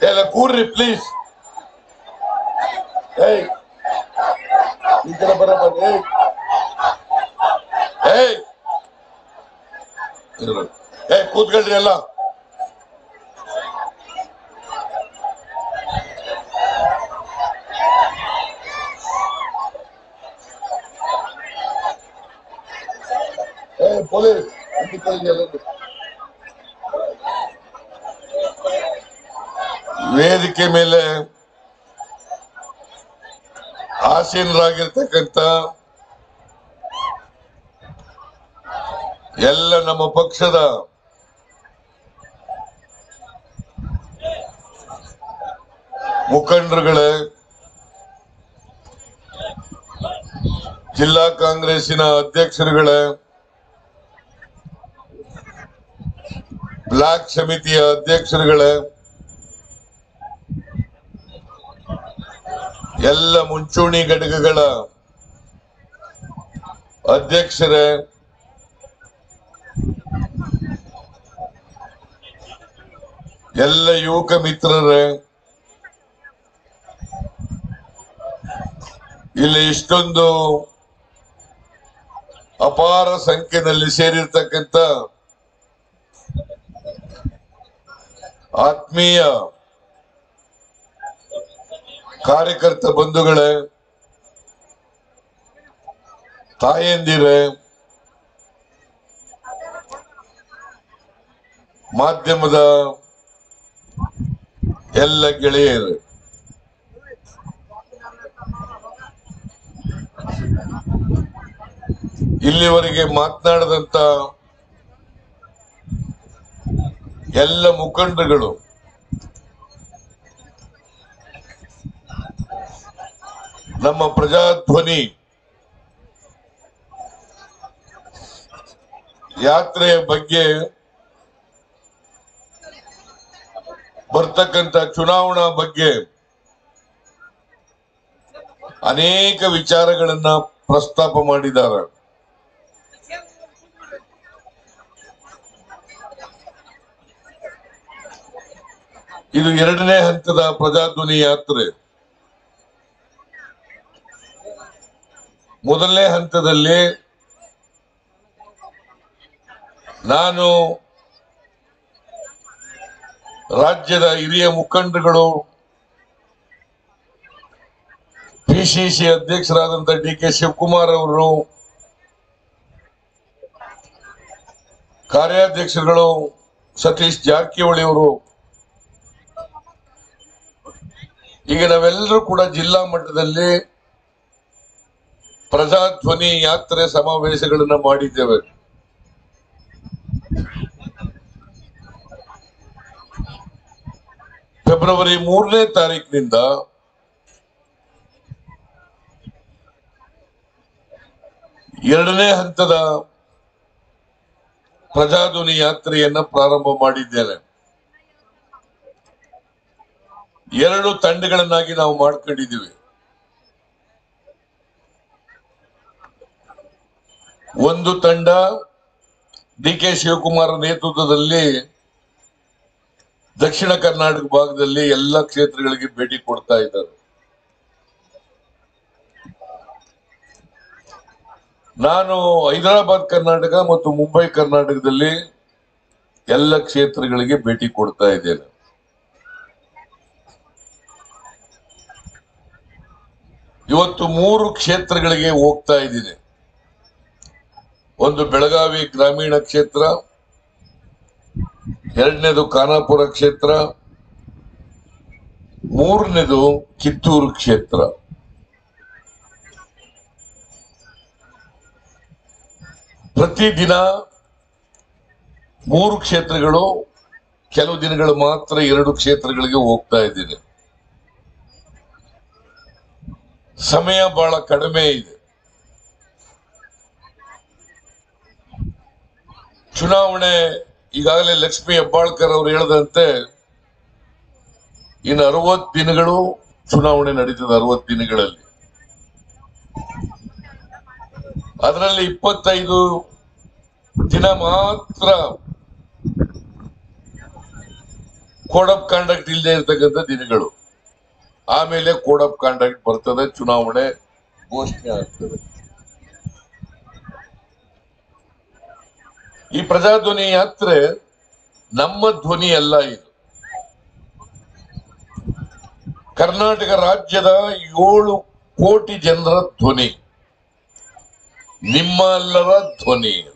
ಎಲ್ಲ ಕೂರ್ರಿ ಪ್ಲೀಸ್ ಏಯ್ ಈ ಕಡೆ ಬರ ಬನ್ನಿ ಏಯ್ ಏಯ್ ಇರು. ಏಯ್ ಕೂತ್ಕೊಳ್ರಿ ಎಲ್ಲ ಏಯ್ ಪೊಲೀಸ್ ಹಿಂದಕ್ಕೆ ಎಲ್ಲರೂ. ವೇದಿಕೆ ಮೇಲೆ ಆಸೀನರಾಗಿರ್ತಕ್ಕಂಥ ಎಲ್ಲ ನಮ್ಮ ಪಕ್ಷದ ಮುಖಂಡರುಗಳೇ ಜಿಲ್ಲಾ ಕಾಂಗ್ರೆಸ್ಸಿನ ಅಧ್ಯಕ್ಷರುಗಳೇ ಬ್ಲಾಕ್ ಸಮಿತಿಯ ಅಧ್ಯಕ್ಷರುಗಳೇ ಎಲ್ಲ ಮುಂಚೂಣಿ ಘಟಕಗಳ ಅಧ್ಯಕ್ಷರೇ ಎಲ್ಲ ಯುವಕ ಮಿತ್ರರೇ ಇಲ್ಲಿ ಇಷ್ಟೊಂದು ಅಪಾರ ಸಂಖ್ಯೆಯಲ್ಲಿ ಸೇರಿರ್ತಕ್ಕಂಥ ಆತ್ಮೀಯ ಕಾರ್ಯಕರ್ತ ಬಂಧುಗಳೇ ತಾಯಂದಿರೇ ಮಾಧ್ಯಮದ ಎಲ್ಲ ಗೆಳೆಯರು ಇಲ್ಲಿವರೆಗೆ ಮಾತನಾಡದಂತ ಎಲ್ಲ ಮುಖಂಡರುಗಳು ನಮ್ಮ ಪ್ರಜಾಧ್ವನಿ ಯಾತ್ರೆಯ ಬಗ್ಗೆ ಬರ್ತಕ್ಕಂತ ಚುನಾವಣಾ ಬಗ್ಗೆ ಅನೇಕ ವಿಚಾರಗಳನ್ನ ಪ್ರಸ್ತಾಪ ಮಾಡಿದ್ದಾರೆ ಇದು ಎರಡನೇ ಹಂತದ ಪ್ರಜಾಧ್ವನಿ ಯಾತ್ರೆ ಮೊದಲನೇ ಹಂತದಲ್ಲಿ ನಾನು ರಾಜ್ಯದ ಹಿರಿಯ ಮುಖಂಡರುಗಳು ಪಿಸಿಸಿ ಅಧ್ಯಕ್ಷರಾದಂತ ಡಿ ಕೆ ಶಿವಕುಮಾರ್ ಅವರು ಕಾರ್ಯಾಧ್ಯಕ್ಷರುಗಳು ಸತೀಶ್ ಜಾರಕಿಹೊಳಿ ಅವರು ಈಗ ನಾವೆಲ್ಲರೂ ಕೂಡ ಜಿಲ್ಲಾ ಮಟ್ಟದಲ್ಲಿ ಪ್ರಜಾಧ್ವನಿ ಯಾತ್ರೆ ಸಮಾವೇಶಗಳನ್ನ ಮಾಡಿದ್ದೇವೆ ಫೆಬ್ರವರಿ ಮೂರನೇ ತಾರೀಕಿನಿಂದ ಎರಡನೇ ಹಂತದ ಪ್ರಜಾಧ್ವನಿ ಯಾತ್ರೆಯನ್ನ ಪ್ರಾರಂಭ ಮಾಡಿದ್ದೇನೆ ಎರಡು ತಂಡಗಳನ್ನಾಗಿ ನಾವು ಮಾಡ್ಕೊಂಡಿದ್ದೀವಿ ಒಂದು ತಂಡ ಡಿ ಕೆ ಶಿವಕುಮಾರ್ ನೇತೃತ್ವದಲ್ಲಿ ದಕ್ಷಿಣ ಕರ್ನಾಟಕ ಭಾಗದಲ್ಲಿ ಎಲ್ಲ ಕ್ಷೇತ್ರಗಳಿಗೆ ಭೇಟಿ ಕೊಡ್ತಾ ಇದ್ದಾರೆ ನಾನು ಹೈದರಾಬಾದ್ ಕರ್ನಾಟಕ ಮತ್ತು ಮುಂಬೈ ಕರ್ನಾಟಕದಲ್ಲಿ ಎಲ್ಲ ಕ್ಷೇತ್ರಗಳಿಗೆ ಭೇಟಿ ಕೊಡ್ತಾ ಇದ್ದೇನೆ ಇವತ್ತು ಮೂರು ಕ್ಷೇತ್ರಗಳಿಗೆ ಹೋಗ್ತಾ ಇದ್ದೀನಿ ಒಂದು ಬೆಳಗಾವಿ ಗ್ರಾಮೀಣ ಕ್ಷೇತ್ರ ಎರಡನೇದು ಖಾನಾಪುರ ಕ್ಷೇತ್ರ ಮೂರನೇದು ಕಿತ್ತೂರು ಕ್ಷೇತ್ರ ಪ್ರತಿದಿನ ಮೂರು ಕ್ಷೇತ್ರಗಳು ಕೆಲವು ದಿನಗಳು ಮಾತ್ರ ಎರಡು ಕ್ಷೇತ್ರಗಳಿಗೆ ಹೋಗ್ತಾ ಇದ್ದೀನಿ ಸಮಯ ಬಹಳ ಕಡಿಮೆ ಇದೆ ಚುನಾವಣೆ ಈಗಾಗಲೇ ಲಕ್ಷ್ಮಿ ಹೆಬ್ಬಾಳ್ಕರ್ ಅವರು ಹೇಳದಂತೆ ಇನ್ನು ಅರವತ್ತು ದಿನಗಳು ಚುನಾವಣೆ ನಡೀತದೆ ಅರವತ್ತು ದಿನಗಳಲ್ಲಿ ಅದರಲ್ಲಿ ಇಪ್ಪತ್ತೈದು ದಿನ ಮಾತ್ರ ಕೋಡ್ ಆಫ್ ಕಾಂಡಕ್ಟ್ ಇಲ್ಲದೆ ಇರ್ತಕ್ಕಂಥ ದಿನಗಳು ಆಮೇಲೆ ಕೋಡ್ ಆಫ್ ಕಾಂಡಕ್ಟ್ ಬರ್ತದೆ ಚುನಾವಣೆ ಘೋಷಣೆ ಆಗ್ತದೆ ಈ ಪ್ರಜಾಧ್ವನಿ ಯಾತ್ರೆ ನಮ್ಮ ಧ್ವನಿ ಅಲ್ಲ ಇದು ಕರ್ನಾಟಕ ರಾಜ್ಯದ ಏಳು ಕೋಟಿ ಜನರ ಧ್ವನಿ ನಿಮ್ಮೆಲ್ಲರ ಧ್ವನಿ ಇದು.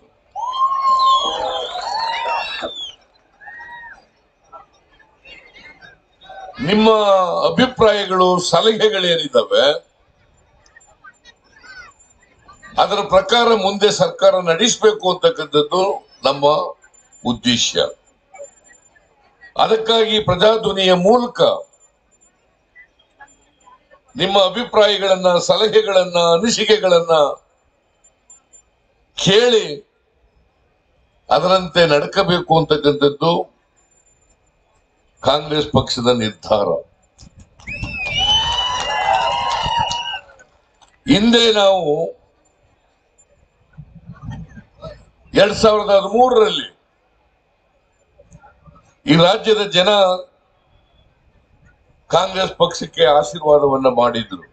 ನಿಮ್ಮ ಅಭಿಪ್ರಾಯಗಳು ಸಲಹೆಗಳೇನಿದ್ದಾವೆ ಅದರ ಪ್ರಕಾರ ಮುಂದೆ ಸರ್ಕಾರ ನಡೆಸಬೇಕು ಅಂತಕ್ಕಂಥದ್ದು ನಮ್ಮ ಉದ್ದೇಶ ಅದಕ್ಕಾಗಿ ಪ್ರಜಾಧ್ವನಿಯ ಮೂಲಕ ನಿಮ್ಮ ಅಭಿಪ್ರಾಯಗಳನ್ನ ಸಲಹೆಗಳನ್ನ ಅನಿಸಿಕೆಗಳನ್ನ ಕೇಳಿ ಅದರಂತೆ ನಡ್ಕಬೇಕು ಅಂತಕ್ಕಂಥದ್ದು ಕಾಂಗ್ರೆಸ್ ಪಕ್ಷದ ನಿರ್ಧಾರ ಹಿಂದೆ ನಾವು ಎರಡ್ ಸಾವಿರದ ಹದಿಮೂರರಲ್ಲಿ ಈ ರಾಜ್ಯದ ಜನ ಕಾಂಗ್ರೆಸ್ ಪಕ್ಷಕ್ಕೆ ಆಶೀರ್ವಾದವನ್ನ ಮಾಡಿದ್ರು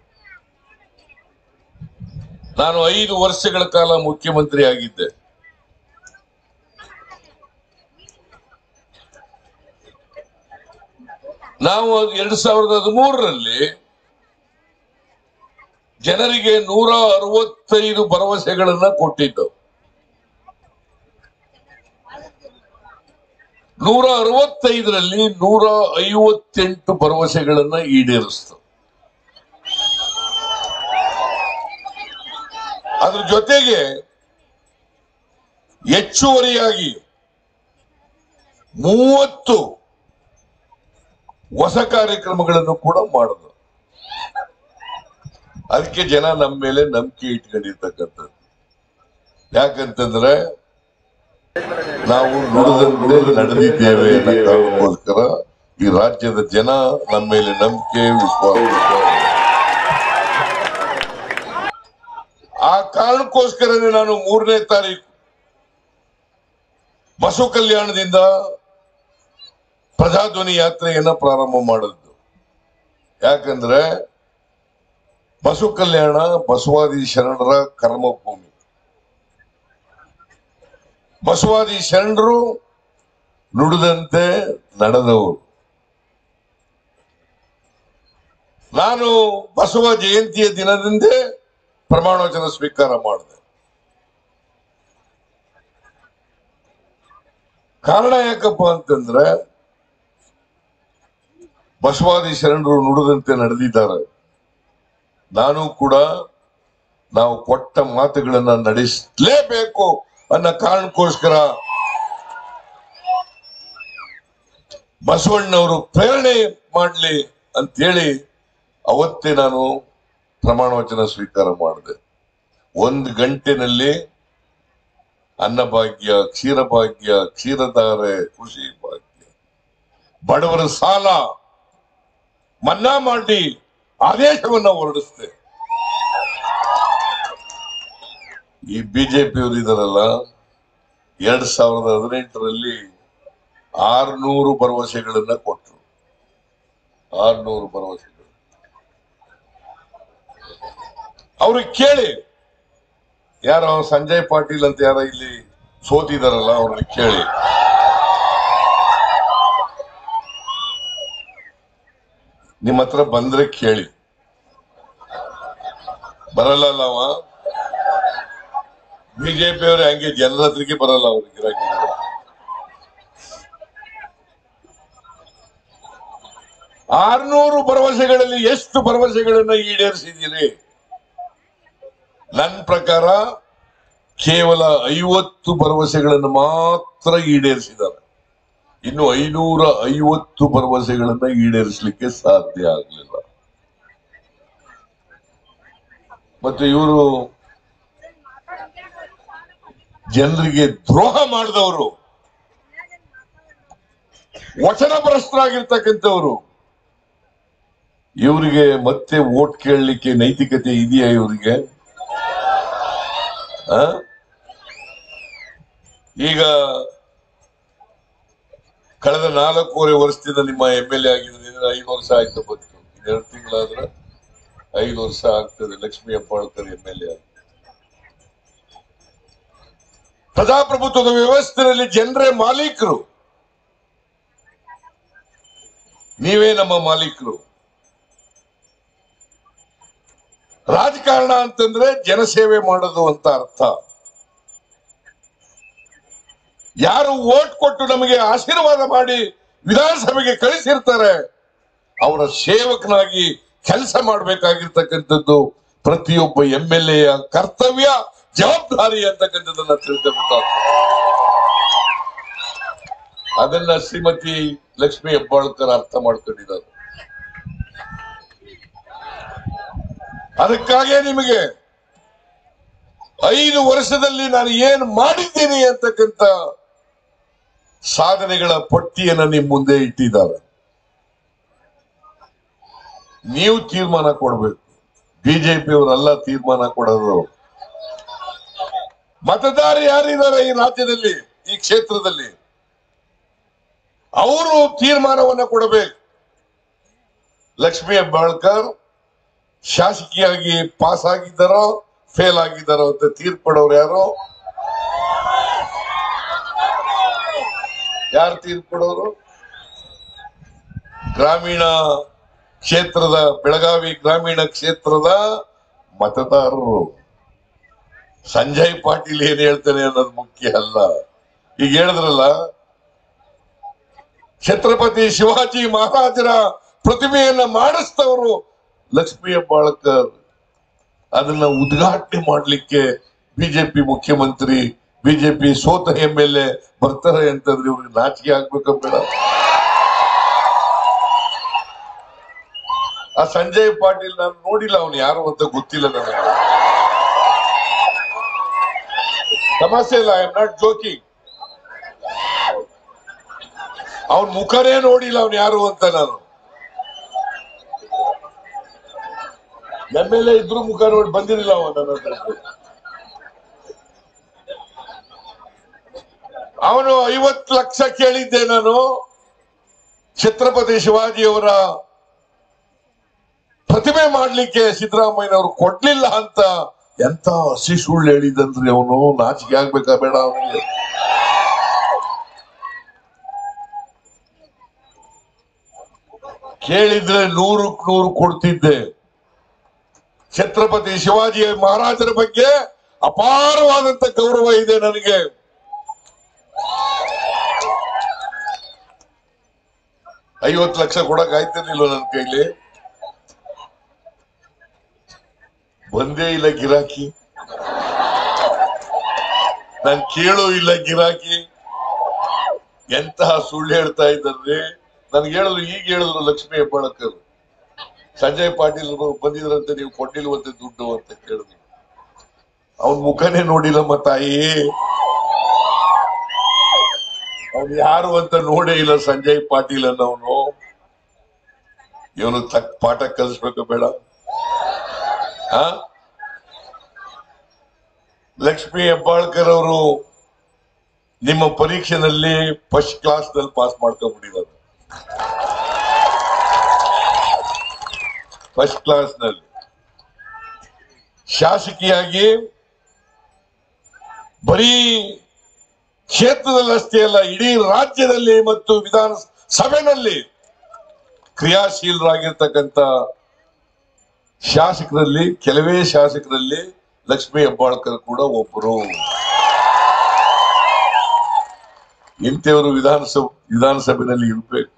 ನಾನು ಐದು ವರ್ಷಗಳ ಕಾಲ ಮುಖ್ಯಮಂತ್ರಿ ಆಗಿದ್ದೆ ನಾವು ಎರಡ್ ಸಾವಿರದ ಹದಿಮೂರರಲ್ಲಿ ಜನರಿಗೆ ನೂರ ಅರವತ್ತೈದು ಭರವಸೆಗಳನ್ನ ಕೊಟ್ಟಿದ್ದು ನೂರ ಅರವತ್ತೈದರಲ್ಲಿ ನೂರ ಐವತ್ತೆಂಟು ಭರವಸೆಗಳನ್ನ ಈಡೇರಿಸ್ತು ಅದ್ರ ಜೊತೆಗೆ ಹೆಚ್ಚುವರಿಯಾಗಿ ಮೂವತ್ತು ಹೊಸ ಕಾರ್ಯಕ್ರಮಗಳನ್ನು ಕೂಡ ಮಾಡಿದ್ರು ಅದಕ್ಕೆ ಜನ ನಮ್ಮ ಮೇಲೆ ನಂಬಿಕೆ ಇಟ್ಕೊಂಡಿರ್ತಕ್ಕಂಥದ್ದು ಯಾಕಂತಂದ್ರೆ ನಾವು ನುಡಿದಂತೆ ನಡೆದಿದ್ದೇವೆ ಅನ್ನೋ ಕಾರಣಕ್ಕೋಸ್ಕರ ಈ ರಾಜ್ಯದ ಜನ ನಮ್ಮ ಮೇಲೆ ನಂಬಿಕೆ ವಿಶ್ವಾಸ ಆ ಕಾರಣಕ್ಕೋಸ್ಕರನೇ ನಾನು ಮೂರನೇ ತಾರೀಕು ಬಸವ ಕಲ್ಯಾಣದಿಂದ ಪ್ರಜಾಧ್ವನಿ ಯಾತ್ರೆಯನ್ನ ಪ್ರಾರಂಭ ಮಾಡಿದ್ದು ಯಾಕಂದ್ರೆ ಬಸವ ಕಲ್ಯಾಣ ಬಸವಾದಿ ಶರಣರ ಕರ್ಮಭೂಮಿ ಬಸವಾದಿ ಶರಣರು ನುಡಿದಂತೆ ನಡೆದವರು ನಾನು ಬಸವ ಜಯಂತಿಯ ದಿನದಿಂದೇ ಪ್ರಮಾಣ ವಚನ ಸ್ವೀಕಾರ ಮಾಡಿದೆ ಕಾರಣ ಯಾಕಪ್ಪ ಅಂತಂದ್ರೆ ಬಸವಾದಿ ಶರಣರು ನುಡಿದಂತೆ ನಡೆದಿದ್ದಾರೆ ನಾನು ಕೂಡ ನಾವು ಕೊಟ್ಟ ಮಾತುಗಳನ್ನ ನಡೆಸಲೇಬೇಕು ಅನ್ನೋ ಕಾರಣಕ್ಕೋಸ್ಕರ ಬಸವಣ್ಣವರು ಪ್ರೇರಣೆ ಮಾಡಲಿ ಅಂತೇಳಿ ಅವತ್ತೇ ನಾನು ಪ್ರಮಾಣ ವಚನ ಸ್ವೀಕಾರ ಮಾಡಿದೆ ಒಂದು ಗಂಟೆನಲ್ಲಿ ಅನ್ನಭಾಗ್ಯ ಕ್ಷೀರಭಾಗ್ಯ ಕ್ಷೀರಧಾರೆ ಕೃಷಿ ಭಾಗ್ಯ ಬಡವರ ಸಾಲ ಮನ್ನಾ ಮಾಡಿ ಆದೇಶವನ್ನ ಹೊರಡಿಸ್ತೆ ಈ ಬಿಜೆಪಿಯವರು ಇದಾರಲ್ಲ ಎರಡ್ ಸಾವಿರದ ಹದಿನೆಂಟರಲ್ಲಿ ಆರ್ನೂರು ಭರವಸೆಗಳನ್ನ ಕೊಟ್ಟರು ಆರ್ನೂರು ಭರವಸೆಗಳು ಅವ್ರಿಗೆ ಕೇಳಿ ಯಾರೋ ಸಂಜಯ್ ಪಾಟೀಲ್ ಅಂತ ಯಾರೋ ಇಲ್ಲಿ ಸೋತಿದಾರಲ್ಲ ಅವ್ರನ್ನ ಕೇಳಿ ನಿಮ್ಮ ಹತ್ರ ಬಂದ್ರೆ ಕೇಳಿ ಬರಲ್ಲ ಅಲ್ಲ ಅವ ಬಿಜೆಪಿ ಅವ್ರೆ ಹಂಗೆ ಜನರ ಹತ್ರಕ್ಕೆ ಬರಲ್ಲ ಅವ್ರಿಗೆ ಗಿರಾಕಿ ಆರ್ನೂರು ಭರವಸೆಗಳಲ್ಲಿ ಎಷ್ಟು ಭರವಸೆಗಳನ್ನ ಈಡೇರಿಸಿದ್ದೀರಿ ನನ್ನ ಪ್ರಕಾರ ಕೇವಲ ಐವತ್ತು ಭರವಸೆಗಳನ್ನು ಮಾತ್ರ ಈಡೇರಿಸಿದ್ದಾರೆ ಇನ್ನು ಐನೂರ ಐವತ್ತು ಭರವಸೆಗಳನ್ನ ಈಡೇರಿಸಲಿಕ್ಕೆ ಸಾಧ್ಯ ಆಗಲಿಲ್ಲ ಮತ್ತೆ ಇವರು ಜನರಿಗೆ ದ್ರೋಹ ಮಾಡಿದವರು ವಚನ ಭ್ರಷ್ಟರಾಗಿರ್ತಕ್ಕಂಥವ್ರು ಇವರಿಗೆ ಮತ್ತೆ ವೋಟ್ ಕೇಳಲಿಕ್ಕೆ ನೈತಿಕತೆ ಇದೆಯಾ ಇವರಿಗೆ ಆ? ಈಗ ಕಳೆದ ನಾಲ್ಕೂವರೆ ವರ್ಷದಿಂದ ನಿಮ್ಮ ಎಂ ಎಲ್ ಎ ಆಗಿದ್ರೆ ಐದು ವರ್ಷ ಆಯ್ತು ಬಂತು ಎರಡು ತಿಂಗಳಾದ್ರೆ ಐದು ವರ್ಷ ಆಗ್ತದೆ Lakshmi Hebbalkar M L A ಪ್ರಜಾಪ್ರಭುತ್ವದ ವ್ಯವಸ್ಥೆಯಲ್ಲಿ ಜನರೇ ಮಾಲೀಕರು ನೀವೇ ನಮ್ಮ ಮಾಲೀಕರು ರಾಜಕಾರಣ ಅಂತಂದ್ರೆ ಜನಸೇವೆ ಮಾಡೋದು ಅಂತ ಅರ್ಥ ಯಾರು ಓಟ್ ಕೊಟ್ಟು ನಮಗೆ ಆಶೀರ್ವಾದ ಮಾಡಿ ವಿಧಾನಸಭೆಗೆ ಕಳಿಸಿರ್ತಾರೆ ಅವರ ಸೇವಕನಾಗಿ ಕೆಲಸ ಮಾಡಬೇಕಾಗಿರ್ತಕ್ಕಂಥದ್ದು ಪ್ರತಿಯೊಬ್ಬ ಎಂ ಎಲ್ ಎಯ ಕರ್ತವ್ಯ ಜವಾಬ್ದಾರಿ ಅಂತಕ್ಕಂಥದ್ದನ್ನ ತಿಳ್ಕೋಬೇಕಾಗ್ತದೆ ಅದನ್ನ ಶ್ರೀಮತಿ ಲಕ್ಷ್ಮಿ ಹೆಬ್ಬಾಳ್ಕರ್ ಅರ್ಥ ಮಾಡ್ಕೊಂಡಿದ್ದಾರೆ ಅದಕ್ಕಾಗೇ ನಿಮಗೆ ಐದು ವರ್ಷದಲ್ಲಿ ನಾನು ಏನು ಮಾಡಿದ್ದೀನಿ ಅಂತಕ್ಕಂಥ ಸಾಧನೆಗಳ ಪಟ್ಟಿಯನ್ನು ನಿಮ್ ಮುಂದೆ ಇಟ್ಟಿದ್ದಾರೆ ನೀವು ತೀರ್ಮಾನ ಕೊಡ್ಬೇಕು ಬಿಜೆಪಿ ಅವರೆಲ್ಲ ತೀರ್ಮಾನ ಕೊಡೋದು ಮತದಾರ ಯಾರಿದ್ದಾರೆ ಈ ರಾಜ್ಯದಲ್ಲಿ ಈ ಕ್ಷೇತ್ರದಲ್ಲಿ ಅವರು ತೀರ್ಮಾನವನ್ನ ಕೊಡಬೇಕು ಲಕ್ಷ್ಮೀ ಹೆಬ್ಬಾಳ್ಕರ್ ಶಾಸಕಿಯಾಗಿ ಪಾಸ್ ಆಗಿದ್ದಾರೋ ಫೇಲ್ ಆಗಿದ್ದಾರೋ ಅಂತ ತೀರ್ಪು ಕೊಡೋರು ಯಾರು ಯಾರು ತೀರ್ಪು ಕೊಡೋರು ಗ್ರಾಮೀಣ ಕ್ಷೇತ್ರದ ಬೆಳಗಾವಿ ಗ್ರಾಮೀಣ ಕ್ಷೇತ್ರದ ಮತದಾರರು ಸಂಜಯ್ ಪಾಟೀಲ್ ಏನ್ ಹೇಳ್ತಾನೆ ಅನ್ನೋದು ಮುಖ್ಯ ಅಲ್ಲ ಈಗ ಹೇಳಿದ್ರಲ್ಲ ಛತ್ರಪತಿ ಶಿವಾಜಿ ಮಹಾರಾಜರ ಪ್ರತಿಮೆಯನ್ನ ಮಾಡಿಸ್ತವರು ಲಕ್ಷ್ಮೀ ಹೆಬ್ಬಾಳ್ಕರ್ ಅದನ್ನ ಉದ್ಘಾಟನೆ ಮಾಡ್ಲಿಕ್ಕೆ ಬಿಜೆಪಿ ಮುಖ್ಯಮಂತ್ರಿ ಬಿಜೆಪಿ ಸೋತ ಎಂ ಎಲ್ ಎ ಬರ್ತಾರೆ ಅಂತಂದ್ರೆ ಇವ್ರಿಗೆ ನಾಚಿಕೆ ಆಗ್ಬೇಕ ಬೇಡ ಆ ಸಂಜಯ್ ಪಾಟೀಲ್ ನಾನು ನೋಡಿಲ್ಲ ಅವನು ಯಾರು ಅಂತ ಗೊತ್ತಿಲ್ಲ ನನಗೆ ಸಮಸ್ಯೆ ಇಲ್ಲ ಐ ಆಮ್ ನಾಟ್ ಜೋಕಿಂಗ್ ಅವನ್ ಮುಖನೇ ನೋಡಿಲ್ಲ ಅವನು ಯಾರು ಅಂತ ನಾನು ಎಮ್ ಎಲ್ ಎ ಇದ್ರು ಮುಖ ನೋಡಿ ಬಂದಿರಲಿಲ್ಲ ಅವನ ನನ್ನ ಹತ್ರ. ಅವನು ಐವತ್ತು ಲಕ್ಷ ಕೇಳಿದ್ದೆ ನಾನು ಛತ್ರಪತಿ ಶಿವಾಜಿಯವರ ಪ್ರತಿಮೆ ಮಾಡ್ಲಿಕ್ಕೆ ಸಿದ್ದರಾಮಯ್ಯನವರು ಕೊಡ್ಲಿಲ್ಲ ಅಂತ ಎಂತ ಹಸಿ ಸುಳ್ಳು ಹೇಳಿದಂದ್ರೆ ಅವನು ನಾಚಿಕೆ ಆಗ್ಬೇಕಾ ಬೇಡ ಅವನಿಗೆ ಕೇಳಿದ್ರೆ ನೂರಕ್ಕೆ ನೂರು ಕೊಡ್ತಿದ್ದೆ ಛತ್ರಪತಿ ಶಿವಾಜಿ ಮಹಾರಾಜರ ಬಗ್ಗೆ ಅಪಾರವಾದಂತ ಗೌರವ ಇದೆ ನನಗೆ ಐವತ್ತು ಲಕ್ಷ ಕೊಡಕ್ ಆಯ್ತಿರ್ಲಿಲ್ಲ ನನ್ನ ಕೈಲಿ ಬಂದೇ ಇಲ್ಲ ಗಿರಾಕಿ ನಾನ್ ಕೇಳೋ ಇಲ್ಲ ಗಿರಾಕಿ ಎಂತಹ ಸುಳ್ಳು ಹೇಳ್ತಾ ಇದ್ದಾರೆ ನನ್ಗೆ ಹೇಳಿದ್ರು ಈಗ ಹೇಳಿದ್ರು ಲಕ್ಷ್ಮೀ ಹೆಬ್ಬಾಳಕರ್ ಸಂಜಯ್ ಪಾಟೀಲ್ ಬಂದಿದ್ರಂತೆ ನೀವು ಕೊಟ್ಟಿಲ್ವಂತೆ ದುಡ್ಡು ಅಂತ ಕೇಳಿದ್ರು ಅವನ್ ಮುಖನೇ ನೋಡಿಲ್ಲಮ್ಮ ತಾಯಿ ಅವ್ನು ಯಾರು ಅಂತ ನೋಡೇ ಇಲ್ಲ ಸಂಜಯ್ ಪಾಟೀಲ್ ಅನ್ನೋನು ಇವನು ತಕ್ಕ ಪಾಠ ಕಲಿಸ್ಬೇಕು ಬೇಡ ಆ ಲಕ್ಷ್ಮಿ ಹೆಬ್ಬಾಳ್ಕರ್ ಅವರು ನಿಮ್ಮ ಪರೀಕ್ಷೆನಲ್ಲಿ ಫಸ್ಟ್ ಕ್ಲಾಸ್ ನಲ್ಲಿ ಪಾಸ್ ಮಾಡ್ಕೊಂಡ್ಬಿಟ್ಟಿದ್ದಾರೆ ಫಸ್ಟ್ ಕ್ಲಾಸ್ ನಲ್ಲಿ ಶಾಸಕಿಯಾಗಿ ಬರೀ ಕ್ಷೇತ್ರದಲ್ಲಿ ಅಷ್ಟೇ ಅಲ್ಲ ಇಡೀ ರಾಜ್ಯದಲ್ಲಿ ಮತ್ತು ವಿಧಾನ ಸಭೆಯಲ್ಲಿ ಕ್ರಿಯಾಶೀಲರಾಗಿರ್ತಕ್ಕಂಥ ಶಾಸಕರಲ್ಲಿ ಕೆಲವೇ ಶಾಸಕರಲ್ಲಿ ಲಕ್ಷ್ಮೀ ಹೆಬ್ಬಾಳ್ಕರ್ ಕೂಡ ಒಬ್ಬರು ಇಂಥವರು ವಿಧಾನಸಭೆ ವಿಧಾನಸಭೆಯಲ್ಲಿ ಇರಬೇಕು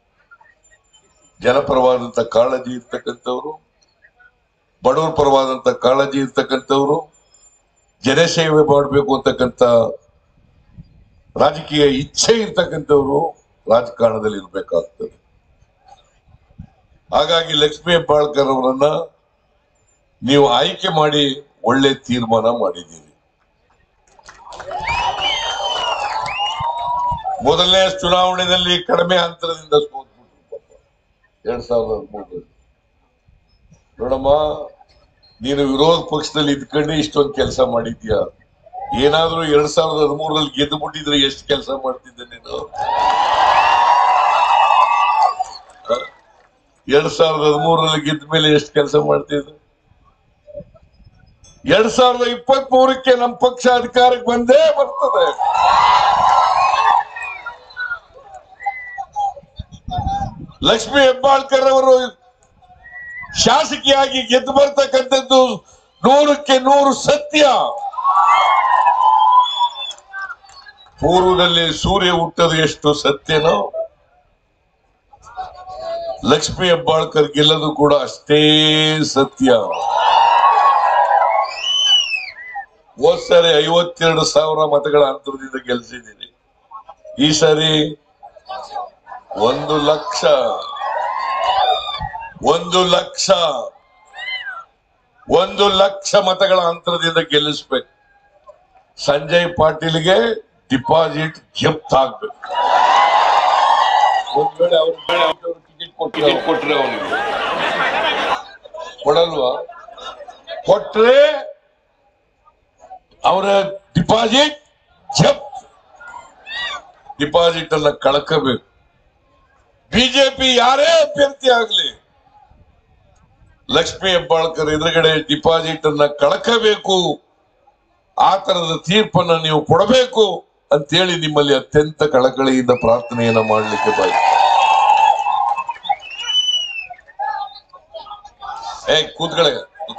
ಜನಪರವಾದಂತ ಕಾಳಜಿ ಇರ್ತಕ್ಕಂಥವ್ರು ಬಡವರ ಪರವಾದಂತ ಕಾಳಜಿ ಇರ್ತಕ್ಕಂಥವ್ರು ಜನಸೇವೆ ಮಾಡಬೇಕು ಅಂತಕ್ಕಂಥ ರಾಜಕೀಯ ಇಚ್ಛೆ ಇರ್ತಕ್ಕಂಥವ್ರು ರಾಜಕಾರಣದಲ್ಲಿ ಇರ್ಬೇಕಾಗ್ತದೆ ಹಾಗಾಗಿ ಲಕ್ಷ್ಮೀ ಹೆಬ್ಬಾಳ್ಕರ್ ಅವರನ್ನ ನೀವು ಆಯ್ಕೆ ಮಾಡಿ ಒಳ್ಳೆ ತೀರ್ಮಾನ ಮಾಡಿದ್ದೀರಿ ಮೊದಲನೇ ಚುನಾವಣೆಯಲ್ಲಿ ಕಡಿಮೆ ಅಂತರದಿಂದ ಸೋತ್ಬಿಟ್ರು ಪಾಪ ಎರಡ್ ಸಾವಿರದ ಹದಿಮೂರರಲ್ಲಿ ನೋಡಮ್ಮ ನೀನು ವಿರೋಧ ಪಕ್ಷದಲ್ಲಿ ಇದ್ಕೊಂಡೆ ಇಷ್ಟೊಂದು ಕೆಲಸ ಮಾಡಿದ್ಯಾ ಏನಾದ್ರೂ ಎರಡ್ ಸಾವಿರದ ಹದಿಮೂರರಲ್ಲಿ ಗೆದ್ದು ಬಿಟ್ಟಿದ್ರೆ ಎಷ್ಟು ಕೆಲಸ ಮಾಡ್ತಿದ್ದೆ ನೀನು ಎರಡ್ ಸಾವಿರದ ಹದಿಮೂರರಲ್ಲಿ ಗೆದ್ದ ಮೇಲೆ ಎಷ್ಟು ಕೆಲಸ ಮಾಡ್ತಿದ್ರು ಎರಡ್ ಸಾವಿರದ ಇಪ್ಪತ್ತ್ ಮೂರಕ್ಕೆ ನಮ್ಮ ಪಕ್ಷ ಅಧಿಕಾರಕ್ಕೆ ಬಂದೇ ಬರ್ತದೆ ಲಕ್ಷ್ಮಿ ಹೆಬ್ಬಾಳ್ಕರ್ ಅವರು ಶಾಸಕಿಯಾಗಿ ಗೆದ್ದು ಬರ್ತಕ್ಕಂಥದ್ದು ನೂರಕ್ಕೆ ನೂರು ಸತ್ಯ ಪೂರ್ವದಲ್ಲಿ ಸೂರ್ಯ ಹುಟ್ಟದು ಎಷ್ಟು ಸತ್ಯನೋ ಲಕ್ಷ್ಮಿ ಹೆಬ್ಬಾಳ್ಕರ್ ಗೆಲ್ಲದು ಕೂಡ ಅಷ್ಟೇ ಸತ್ಯ ಹೋದ್ ಸಾರಿ ಐವತ್ತೆರಡು ಸಾವಿರ ಮತಗಳ ಅಂತರದಿಂದ ಗೆಲ್ಸಿದ್ದೀನಿ ಈ ಸಾರಿ ಒಂದು ಲಕ್ಷ ಒಂದು ಲಕ್ಷ ಒಂದು ಲಕ್ಷ ಮತಗಳ ಅಂತರದಿಂದ ಗೆಲ್ಲಿಸ್ಬೇಕು ಸಂಜಯ್ ಪಾಟೀಲ್ಗೆ ಡಿಪಾಸಿಟ್ ಜಪ್ತ್ ಆಗ್ಬೇಕು ಒಂದ್ ವೇಳೆ ಅವ್ರ ಟಿಕೆಟ್ ಕೊಟ್ಟರೆ ಕೊಟ್ರೆ ಅವನಿಗೆ ಕೊಡಲ್ವಾ ಕೊಟ್ರೆ ಅವರ ಡಿಪಾಸಿಟ್ ಜಪ್ತ್ ಡಿಪಾಸಿಟ್ ಅನ್ನ ಕಳ್ಕೋಬೇಕು ಬಿಜೆಪಿ ಯಾರೇ ಅಭ್ಯರ್ಥಿ ಆಗ್ಲಿ ಲಕ್ಷ್ಮಿ ಹೆಬ್ಬಾಳ್ಕರ್ ಎದುರುಗಡೆ ಡಿಪಾಸಿಟ್ ಅನ್ನ ಕಳ್ಕಬೇಕು ಆ ತರದ ತೀರ್ಪನ್ನ ನೀವು ಕೊಡಬೇಕು ಅಂತೇಳಿ ನಿಮ್ಮಲ್ಲಿ ಅತ್ಯಂತ ಕಳಕಳಿಯಿಂದ ಪ್ರಾರ್ಥನೆಯನ್ನ ಮಾಡಲಿಕ್ಕೆ ಬಾಯಿ ಏ ಕೂತ್ಕಳೆ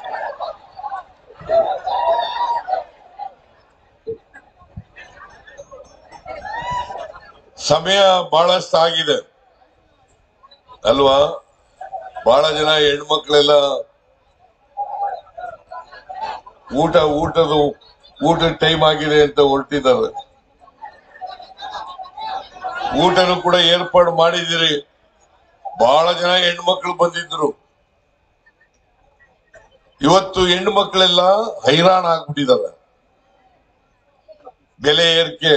ಸಮಯ ಬಹಳಷ್ಟು ಆಗಿದೆ ಅಲ್ವಾ ಬಹಳ ಜನ ಹೆಣ್ಮಕ್ಳೆಲ್ಲ ಊಟ ಊಟದ ಊಟದ ಟೈಮ್ ಆಗಿದೆ ಅಂತ ಹೊರಟಿದ್ದಾರೆ ಊಟನು ಕೂಡ ಏರ್ಪಾಡು ಮಾಡಿದಿರಿ ಬಹಳ ಜನ ಹೆಣ್ಮಕ್ಳು ಬಂದಿದ್ರು ಇವತ್ತು ಹೆಣ್ಣು ಮಕ್ಕಳೆಲ್ಲ ಹೈರಾಣ ಆಗ್ಬಿಟ್ಟಿದ್ದಾರೆ ಬೆಲೆ ಏರಿಕೆ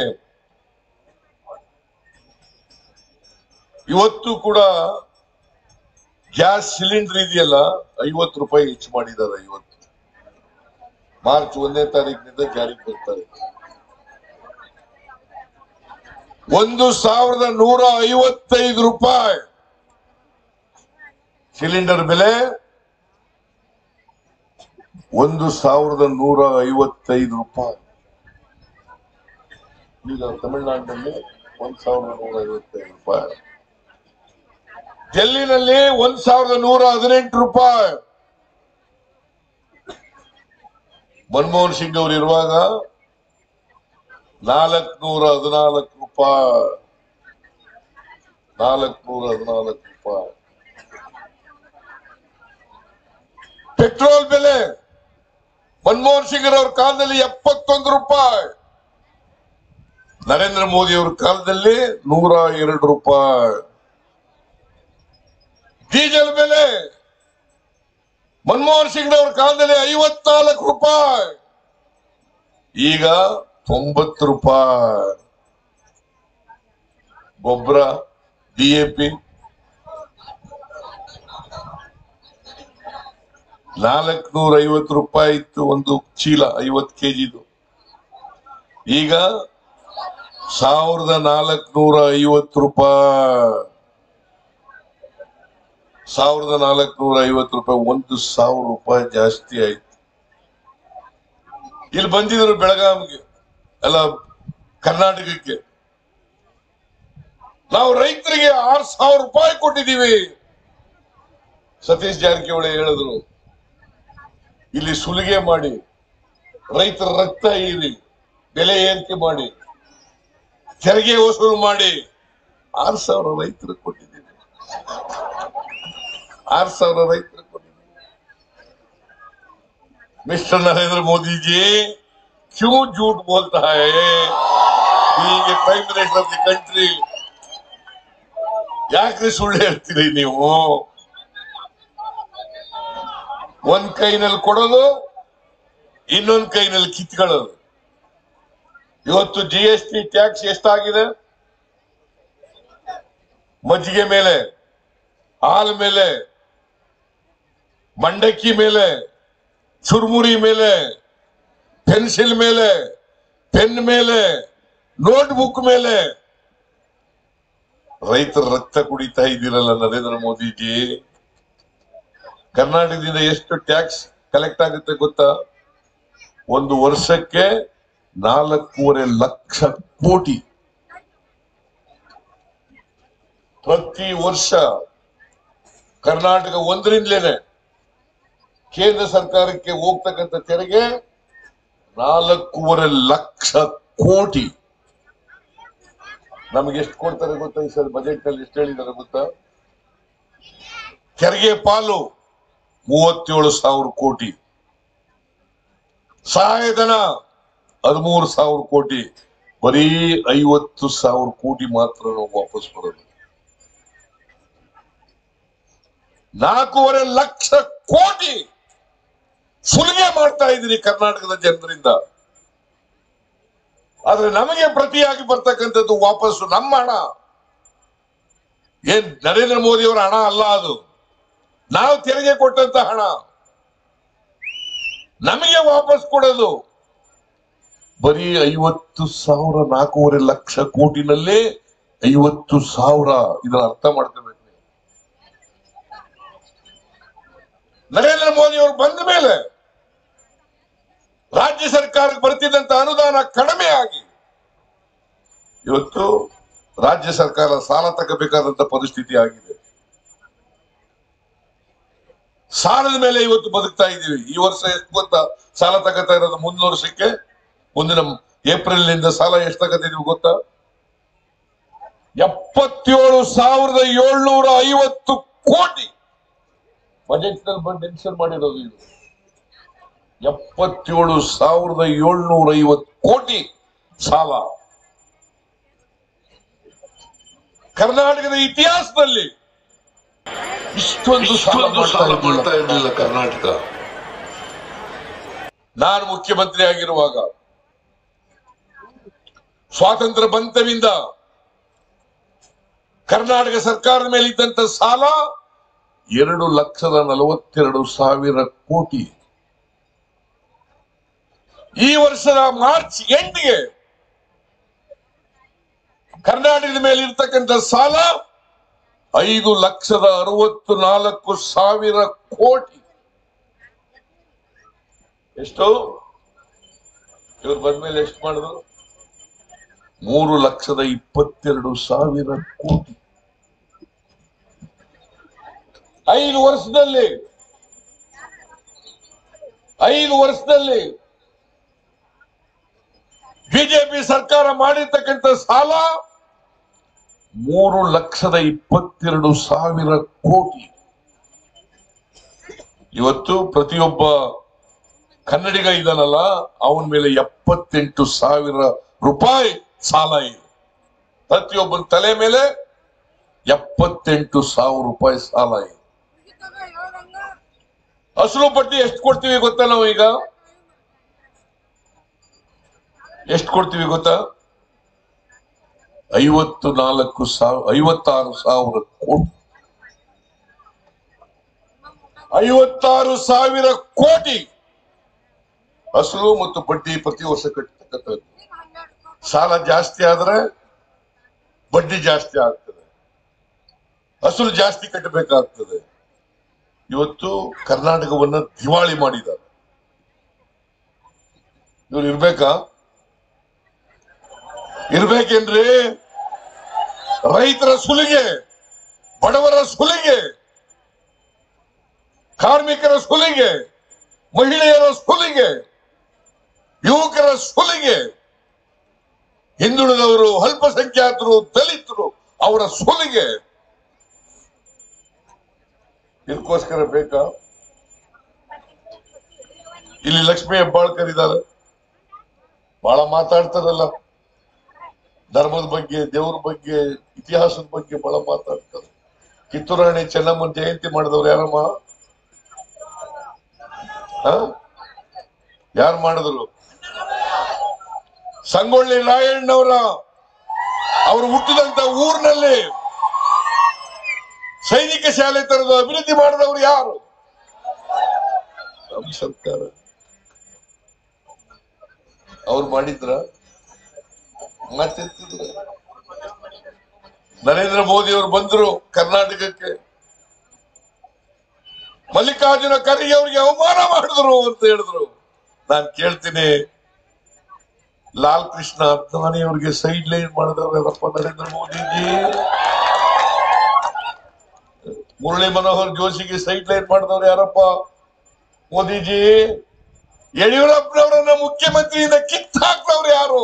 ಇವತ್ತು ಕೂಡ ಗ್ಯಾಸ್ ಸಿಲಿಂಡರ್ ಇದೆಯಲ್ಲ ಐವತ್ತು ರೂಪಾಯಿ ಹೆಚ್ಚು ಮಾಡಿದ್ದಾರೆ ಇವತ್ತು ಮಾರ್ಚ್ ಒಂದನೇ ತಾರೀಕಿನಿಂದ ಜಾರಿಗೆ ಬರ್ತಾರೆ ಒಂದು ಸಾವಿರದ ನೂರ ಐವತ್ತೈದು ರೂಪಾಯಿ ಸಿಲಿಂಡರ್ ಬೆಲೆ ಒಂದು ಸಾವಿರದ ನೂರ ಐವತ್ತೈದು ರೂಪಾಯಿ ಈಗ ತಮಿಳುನಾಡಿನಲ್ಲಿ ಒಂದ್ ಸಾವಿರದ ನೂರ ಐವತ್ತೈದು ರೂಪಾಯಿ ಡೆಲ್ಲಿನಲ್ಲಿ ಒಂದ್ ಸಾವಿರದ ನೂರ ಹದಿನೆಂಟು ರೂಪಾಯಿ ಮನಮೋಹನ್ ಸಿಂಗ್ ಅವರು ಇರುವಾಗ ನಾಲ್ಕನೂರ ಹದಿನಾಲ್ಕು ರೂಪಾಯಿ ನಾಲ್ಕನೂರ ಹದಿನಾಲ್ಕು ರೂಪಾಯಿ ಪೆಟ್ರೋಲ್ ಬೆಲೆ ಮನಮೋಹನ್ ಸಿಂಗ್ ಅವ್ರ ಕಾಲದಲ್ಲಿ ಎಪ್ಪತ್ತೊಂದು ರೂಪಾಯಿ ನರೇಂದ್ರ ಮೋದಿ ಅವ್ರ ಕಾಲದಲ್ಲಿ ನೂರ ಎರಡು ರೂಪಾಯಿ ಡೀಸೆಲ್ ಬೆಲೆ ಮನಮೋಹನ್ ಸಿಂಗ್ ಅವ್ರ ಕಾಲದಲ್ಲಿ ಐವತ್ನಾಲ್ಕು ರೂಪಾಯಿ ಈಗ ತೊಂಬತ್ತು ರೂಪಾಯಿ ಗೊಬ್ಬರ ಡಿಎಪಿ ನಾಲ್ಕನೂರ ಐವತ್ತು ರೂಪಾಯಿ ಇತ್ತು ಒಂದು ಚೀಲ ಐವತ್ತು ಕೆಜಿದು ಈಗ ಸಾವಿರದ ನಾಲ್ಕನೂರ ಐವತ್ತು ರೂಪಾಯಿ ಸಾವಿರದ ನಾಲ್ಕನೂರ ಐವತ್ತು ರೂಪಾಯಿ ಒಂದು ಸಾವಿರ ರೂಪಾಯಿ ಜಾಸ್ತಿ ಆಯ್ತು ಇಲ್ಲಿ ಬಂದಿದ್ರು ಬೆಳಗಾವಿಗೆ ಅಲ್ಲ ಕರ್ನಾಟಕಕ್ಕೆ ನಾವು ರೈತರಿಗೆ ಆರ್ ಸಾವಿರ ರೂಪಾಯಿ ಕೊಟ್ಟಿದ್ದೀವಿ ಸತೀಶ್ ಜಾರಕಿಹೊಳಿ ಹೇಳಿದ್ರು ಇಲ್ಲಿ ಸುಲಿಗೆ ಮಾಡಿ ರೈತರ ರಕ್ತ ಹೀರಿ ಬೆಲೆ ಏರಿಕೆ ಮಾಡಿ ತೆರಿಗೆ ವಸೂಲು ಮಾಡಿ ಆರ್ ಸಾವಿರ ರೈತರಿಗೆ ಕೊಟ್ಟಿದ್ದೀವಿ आठ ಸಾವಿರ ರೈತರು ಕೊಟ್ಟಿದ್ದೀವಿ मिस्टर नरेंद्र मोदी जी क्यों झूठ बोलता है being a prime minister of the country ಯಾಕ್ರಿ ಸುಳ್ಳು ಹೇಳ್ತೀರಿ ನೀವು ಒಂದ್ ಕೈನಲ್ಲಿ ಕೊಡೋದು ಇನ್ನೊಂದ್ ಕೈನಲ್ಲಿ ಕಿತ್ಕೊಳ್ಳೋದು ಇವತ್ತು ಜಿ ಎಸ್ ಟಿ ಟ್ಯಾಕ್ಸ್ ಎಷ್ಟಾಗಿದೆ ಮಜ್ಜಿಗೆ ಮೇಲೆ ಹಾಲ್ ಮೇಲೆ ಮಂಡಕ್ಕಿ ಮೇಲೆ ಚುರುಮುರಿ ಮೇಲೆ ಪೆನ್ಸಿಲ್ ಮೇಲೆ ಪೆನ್ ಮೇಲೆ ನೋಟ್ಬುಕ್ ಮೇಲೆ ರೈತರ ರಕ್ತ ಕುಡಿತಾ ಇದ್ದೀರಲ್ಲ ನರೇಂದ್ರ ಮೋದಿಜಿ ಕರ್ನಾಟಕದಿಂದ ಎಷ್ಟು ಟ್ಯಾಕ್ಸ್ ಕಲೆಕ್ಟ್ ಆಗುತ್ತೆ ಗೊತ್ತಾ ಒಂದು ವರ್ಷಕ್ಕೆ ನಾಲ್ಕೂವರೆ ಲಕ್ಷ ಕೋಟಿ ಪ್ರತಿ ವರ್ಷ ಕರ್ನಾಟಕ ಒಂದರಿಂದಲೇನೆ ಕೇಂದ್ರ ಸರ್ಕಾರಕ್ಕೆ ಹೋಗ್ತಕ್ಕಂಥ ತೆರಿಗೆ ನಾಲ್ಕೂವರೆ ಲಕ್ಷ ಕೋಟಿ ನಮಗೆ ಎಷ್ಟು ಕೊಡ್ತಾರೆ ಗೊತ್ತಾ ಈ ಸರಿ ಬಜೆಟ್ ನಲ್ಲಿ ಎಷ್ಟು ಹೇಳಿದ್ದಾರೆ ಗೊತ್ತಾ ತೆರಿಗೆ ಪಾಲು ಮೂವತ್ತೇಳು ಸಾವಿರ ಕೋಟಿ ಸಹಾಯಧನ ಹದಿಮೂರು ಸಾವಿರ ಕೋಟಿ ಬರೀ ಐವತ್ತು ಸಾವಿರ ಕೋಟಿ ಮಾತ್ರ ನಾವು ವಾಪಸ್ ಬರೋದು ನಾಲ್ಕೂವರೆ ಲಕ್ಷ ಕೋಟಿ ಸುಲಿಗೆ ಮಾಡ್ತಾ ಇದ್ದೀರಿ ಕರ್ನಾಟಕದ ಜನರಿಂದ ಆದ್ರೆ ನಮಗೆ ಪ್ರತಿಯಾಗಿ ಬರ್ತಕ್ಕಂಥದ್ದು ವಾಪಸ್ಸು ನಮ್ಮ ಹಣ ಏನ್ ನರೇಂದ್ರ ಮೋದಿ ಅವರ ಹಣ ಅಲ್ಲ ಅದು ನಾವು ತೆರಿಗೆ ಕೊಟ್ಟಂತ ಹಣ ನಮಗೆ ವಾಪಸ್ ಕೊಡೋದು ಬರೀ ಐವತ್ತು ಸಾವಿರ ನಾಲ್ಕೂವರೆ ಲಕ್ಷ ಕೋಟಿನಲ್ಲಿ ಐವತ್ತು ಸಾವಿರ ಇದನ್ನ ಅರ್ಥ ಮಾಡ್ಕೋಬೇಕು ನೀವು. ನರೇಂದ್ರ ಮೋದಿ ಅವರು ಬಂದ ಮೇಲೆ ರಾಜ್ಯ ಸರ್ಕಾರಕ್ಕೆ ಬರ್ತಿದ್ದಂತ ಅನುದಾನ ಕಡಿಮೆ ಆಗಿ ಇವತ್ತು ರಾಜ್ಯ ಸರ್ಕಾರ ಸಾಲ ತಗೋಬೇಕಾದಂತ ಪರಿಸ್ಥಿತಿ ಆಗಿದೆ ಸಾಲದ ಮೇಲೆ ಇವತ್ತು ಬದುಕ್ತಾ ಇದ್ದೀವಿ ಈ ವರ್ಷ ಎಷ್ಟು ಗೊತ್ತಾ ಸಾಲ ತಗೋತಾ ಇರೋದು ಮುಂದಿನ ವರ್ಷಕ್ಕೆ ಮುಂದಿನ ಏಪ್ರಿಲ್ ನಿಂದ ಸಾಲ ಎಷ್ಟು ತಗೋತಿದೀವಿ ಗೊತ್ತಾ ಎಪ್ಪತ್ತೇಳು ಸಾವಿರದ ಏಳ್ನೂರ ಐವತ್ತು ಕೋಟಿ ಬಜೆಟ್ ನಲ್ಲಿ ಬಂದು ಮೆನ್ಷನ್ ಮಾಡಿರೋದು ಇದು ಎಪ್ಪತ್ತೇಳು ಸಾವಿರದ ಏಳ್ನೂರ ಐವತ್ತು ಕೋಟಿ ಸಾಲ ಕರ್ನಾಟಕದ ಇತಿಹಾಸದಲ್ಲಿ ಇಷ್ಟೊಂದು ಸಾಲ ಮಾಡ್ತಾ ಮಾಡ್ತಾ ಇರ್ಲಿಲ್ಲ ಇರಲಿಲ್ಲ ಕರ್ನಾಟಕ ನಾನು ಮುಖ್ಯಮಂತ್ರಿ ಆಗಿರುವಾಗ ಸ್ವಾತಂತ್ರ್ಯ ಬಂತವಿಂದ ಕರ್ನಾಟಕ ಸರ್ಕಾರದ ಮೇಲೆ ಇದ್ದಂತ ಸಾಲ ಎರಡು ಲಕ್ಷದ ನಲವತ್ತೆರಡು ಸಾವಿರ ಕೋಟಿ ಈ ವರ್ಷದ ಮಾರ್ಚ್ ಎಂಟ್ಗೆ ಕರ್ನಾಟಕದ ಮೇಲೆ ಇರ್ತಕ್ಕಂಥ ಸಾಲ ಐದು ಲಕ್ಷದ ಅರವತ್ತು ನಾಲ್ಕು ಸಾವಿರ ಕೋಟಿ ಎಷ್ಟು ಇವ್ರು ಬಂದ್ಮೇಲೆ ಎಷ್ಟು ಮಾಡಿದ್ರು ಮೂರು ಲಕ್ಷದ ಇಪ್ಪತ್ತೆರಡು ಸಾವಿರ ಕೋಟಿ ಐದು ವರ್ಷದಲ್ಲಿ ಐದು ವರ್ಷದಲ್ಲಿ ಬಿಜೆಪಿ ಸರ್ಕಾರ ಮಾಡಿರ್ತಕ್ಕಂಥ ಸಾಲ ಮೂರು ಲಕ್ಷದ ಇಪ್ಪತ್ತೆರಡು ಸಾವಿರ ಕೋಟಿ ಇವತ್ತು ಪ್ರತಿಯೊಬ್ಬ ಕನ್ನಡಿಗ ಇದಾನಲ್ಲ ಅವನ ಮೇಲೆ ಎಪ್ಪತ್ತೆಂಟು ಸಾವಿರ ರೂಪಾಯಿ ಸಾಲ ಇದೆ ಪ್ರತಿಯೊಬ್ಬನ ತಲೆ ಮೇಲೆ ಎಪ್ಪತ್ತೆಂಟು ಸಾವಿರ ರೂಪಾಯಿ ಸಾಲ ಇದೆ ಅಸಲು ಬಡ್ಡಿ ಎಷ್ಟು ಕೊಡ್ತೀವಿ ಗೊತ್ತಾ ನಾವು ಈಗ ಎಷ್ಟು ಕೊಡ್ತೀವಿ ಗೊತ್ತಾ ಐವತ್ತು ನಾಲ್ಕು ಸಾವಿರ ಐವತ್ತಾರು ಸಾವಿರ ಕೋಟಿ ಐವತ್ತಾರು ಸಾವಿರ ಕೋಟಿ ಅಸಲು ಮತ್ತು ಬಡ್ಡಿ ಪ್ರತಿ ವರ್ಷ ಕಟ್ಟತಕ್ಕಂಥದ್ದು ಸಾಲ ಜಾಸ್ತಿ ಆದ್ರೆ ಬಡ್ಡಿ ಜಾಸ್ತಿ ಆಗ್ತದೆ ಅಸಲು ಜಾಸ್ತಿ ಕಟ್ಟಬೇಕಾಗ್ತದೆ ಇವತ್ತು ಕರ್ನಾಟಕವನ್ನ ದಿವಾಳಿ ಮಾಡಿದ್ದಾರೆ ಇವ್ರು ಇರ್ಬೇಕಾ ಇರ್ಬೇಕೇನ್ರಿ ರೈತರ ಸುಲಿಗೆ ಬಡವರ ಸುಲಿಗೆ ಕಾರ್ಮಿಕರ ಸುಲಿಗೆ ಮಹಿಳೆಯರ ಸುಲಿಗೆ ಯುವಕರ ಸುಲಿಗೆ ಹಿಂದುಳಿದವರು ಅಲ್ಪಸಂಖ್ಯಾತರು ದಲಿತರು ಅವರ ಸುಲಿಗೆ ಇದಕ್ಕೋಸ್ಕರ ಬೇಕಾ ಇಲ್ಲಿ ಲಕ್ಷ್ಮೀ ಹೆಬ್ಬಾಳ್ಕರ್ ಇದ್ದಾರೆ ಬಹಳ ಮಾತಾಡ್ತಾರಲ್ಲ ಧರ್ಮದ ಬಗ್ಗೆ ದೇವ್ರ ಬಗ್ಗೆ ಇತಿಹಾಸದ ಬಗ್ಗೆ ಬಹಳ ಮಾತಾಡ್ತಾರೆ ಕಿತ್ತೂರು ರಾಣಿ ಚೆನ್ನಮ್ಮನ ಜಯಂತಿ ಮಾಡಿದವ್ರು ಯಾರಮ್ಮ ಯಾರು ಮಾಡಿದ್ರು ಸಂಗೊಳ್ಳಿ ರಾಯಣ್ಣವರ ಅವರು ಹುಟ್ಟಿದಂತ ಊರಿನಲ್ಲಿ ಸೈನಿಕ ಶಾಲೆ ತರದು ಅಭಿವೃದ್ಧಿ ಮಾಡಿದವರು ಯಾರು ನಮ್ಮ ಸರ್ಕಾರ ಅವ್ರು ಮಾಡಿದ್ರ ಮಾತಿರ್ತಿದ್ರ ನರೇಂದ್ರ ಮೋದಿ ಅವರು ಬಂದ್ರು ಕರ್ನಾಟಕಕ್ಕೆ ಮಲ್ಲಿಕಾರ್ಜುನ ಖರ್ಗೆ ಅವರಿಗೆ ಅವಮಾನ ಮಾಡಿದ್ರು ಅಂತ ಹೇಳಿದ್ರು ನಾನ್ ಕೇಳ್ತೀನಿ ಲಾಲ್ ಕೃಷ್ಣ ಅದ್ವಾನಿ ಅವ್ರಿಗೆ ಸೈಡ್ ಲೈನ್ ಮಾಡಿದವ್ರು ಯಾರಪ್ಪ ನರೇಂದ್ರ ಮೋದಿಜಿ ಮುರಳಿ ಮನೋಹರ್ ಜೋಶಿಗೆ ಸೈಡ್ ಲೈನ್ ಮಾಡಿದವ್ರು ಯಾರಪ್ಪ ಮೋದಿಜಿ ಯಡಿಯೂರಪ್ಪನವರನ್ನ ಮುಖ್ಯಮಂತ್ರಿಯಿಂದ ಕಿತ್ ಹಾಕ್ದವ್ರು ಯಾರು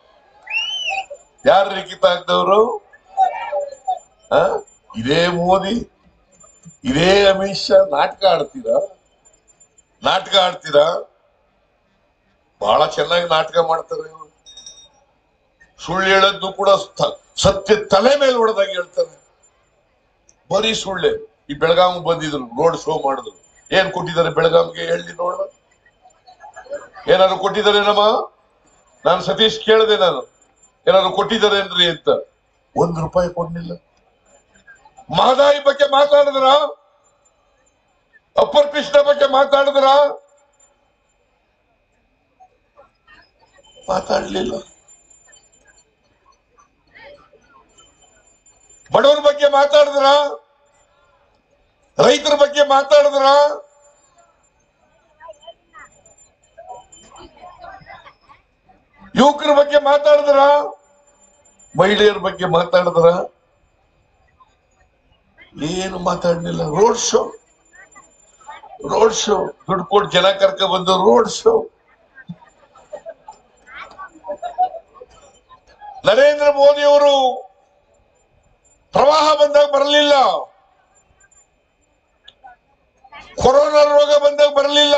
ಯಾರ್ರಿ ಕಿತ್ ಹಾಕ್ದವ್ರು ಆ? ಇದೇ ಮೋದಿ ಇದೇ ಅಮಿತ್ ಶಾ ನಾಟಕ ಆಡ್ತೀರಾ ನಾಟಕ ಆಡ್ತೀರಾ ಬಹಳ ಚೆನ್ನಾಗಿ ನಾಟಕ ಮಾಡ್ತಾರೆ ಇವ್ರು ಸುಳ್ಳು ಹೇಳದ್ದು ಕೂಡ ಸ- ಸತ್ಯ ತಲೆ ಮೇಲೆ ಹೊಡೆದಾಗ ಹೇಳ್ತಾರೆ ಬರೀ ಸುಳ್ಳೆ ಈ ಬೆಳಗಾವ್ ಬಂದಿದ್ರು ರೋಡ್ ಶೋ ಮಾಡಿದ್ರು ಏನ್ ಕೊಟ್ಟಿದ್ದಾರೆ ಬೆಳಗಾವಿಗೆ ಹೇಳಿ ನೋಡ ಏನಾದ್ರು ಕೊಟ್ಟಿದ್ದಾರೆ ನಮ್ಮ ನಾನು ಸತೀಶ್ ಕೇಳಿದೆ ನಾನು ಏನಾದ್ರು ಕೊಟ್ಟಿದ್ದಾರೇನ್ರಿ ಅಂತ ಒಂದ್ ರೂಪಾಯಿ ಕೊಡ್ಲಿಲ್ಲ ಮಹದಾಯಿ ಬಗ್ಗೆ ಮಾತಾಡಿದ್ರ ಅಪ್ಪರ್ ಕೃಷ್ಣ ಬಗ್ಗೆ ಮಾತಾಡಿದ್ರ ಮಾತಾಡ್ಲಿಲ್ಲ ಬಡವರ ಬಗ್ಗೆ ಮಾತಾಡಿದ್ರ ರೈತರ ಬಗ್ಗೆ ಮಾತಾಡಿದ್ರ ಯುವಕರ ಬಗ್ಗೆ ಮಾತಾಡಿದ್ರ ಮಹಿಳೆಯರ ಬಗ್ಗೆ ಮಾತಾಡಿದ್ರ ಏನು ಮಾತಾಡ್ಲಿಲ್ಲ ರೋಡ್ ಶೋ ರೋಡ್ ಶೋ ದುಡ್ಡು ಕೊಟ್ಟು ಜನ ಕರ್ಕ ಬಂದು ರೋಡ್ ಶೋ ನರೇಂದ್ರ ಮೋದಿ ಅವರು ಪ್ರವಾಹ ಬಂದಾಗ ಬರಲಿಲ್ಲ ಕೊರೋನಾ ರೋಗ ಬಂದಾಗ ಬರಲಿಲ್ಲ